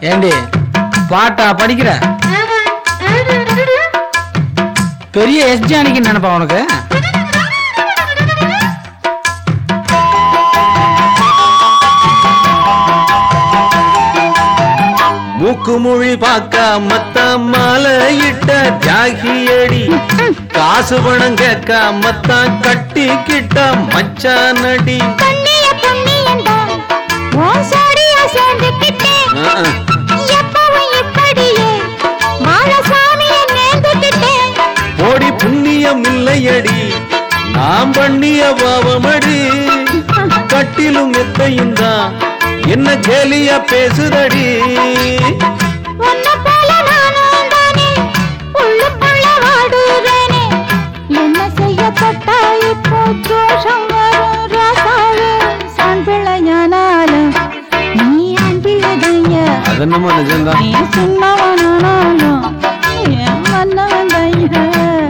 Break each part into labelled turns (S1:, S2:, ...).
S1: ஏண்டி பாட்டா படிக்கிற பெரிய எஸ்டி அன்னைக்கு நினைப்பா உனக்கு
S2: மூக்கு மொழி பார்க்காமத்த மாலையிட்ட தியாகியடி காசு பணம் கேட்காமத்தான் கட்டிக்கிட்ட மச்சானடி
S3: கண்ணிய புண்ணியந்தான் உன் சோடியா சேர்ந்துக்கிட்டேன்
S2: ஆ,
S3: எப்பவும் இப்படியே மாலசாமிய நேர்ந்துக்கிட்டேன்
S2: ஓடி புண்ணியம் இல்லையடி நாம் பண்ணிய பாவமடி கட்டிலும் எத்தையும் தான் என்ன கேலியா பேசுதடி
S3: உன்னை போல நானும் தானே உள்ளுக்குள்ள வாடுறேனே என்ன செய்யப்பட்டா இப்போ தோஷம் வரும் ராசாவே சான் பிள்ளையானாலும் நீ ஆண் பிள்ளைதையா
S2: அது என்னமோ நிஜம்தான்
S3: நீ சின்னவனானாலும் என் மன்னவன் தையா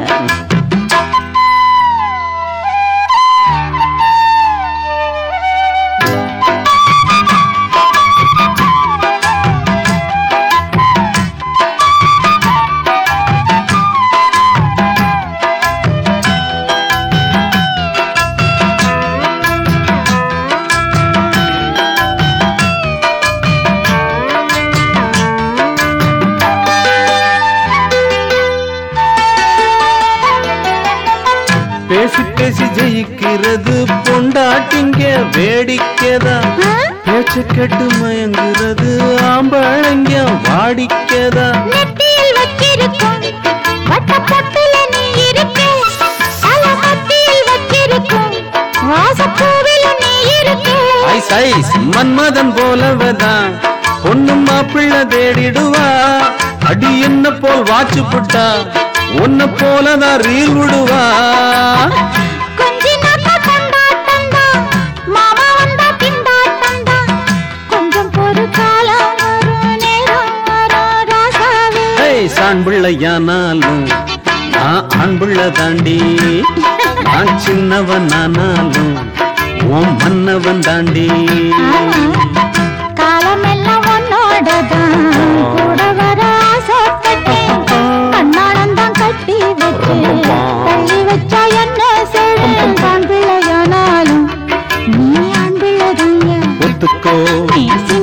S2: பேசி பேசி ஜெயிக்கிறது பொண்டாட்டிங்க வேடிக்கைதா பேச்சு கேட்டு மயங்குறது ஆம்பளைங்க வாடிக்கைதா
S3: நெத்தியில் வச்சிருக்கும் வட்டப்பொட்டுல நீ இருக்க தல மத்தியில் வச்சிருக்கும் வாசப்பூவில் நீ இருக்க
S2: ஐஸ் ஐஸ் மன்மதன் போலவதான் பொண்ணு மாப்பிள்ள தேடிடுவா அடி என்ன போல் வாச்சு புட்டா உன்னை போலதான் ரீல் விடுவா
S3: கொஞ்சி நாக்க கொண்டாட்டம்தான் மாமா வந்தா திண்டாட்டம்தான் கொஞ்சம் பொறு காலம் வரும் நேரம் வரும் ராசாவே
S2: ஏய் சான் பிள்ளையானாலும் நான் ஆண் பிள்ளை தாண்டி நான் சின்னவன் ஆனாலும் உன் மன்னவன் தாண்டி
S3: காலமெல்லாம் உன்னோடதான் கூட வர ஆசைப்பட்டேன் கண்ணானந்தான் கட்டி வச்சு தள்ளி வச்சா என்ன செய்வேன் தான் பிள்ளையானாலும் நீ ஆண் பிள்ளைதாங்க
S2: ஒத்துக்கோ
S3: நீ சின்ன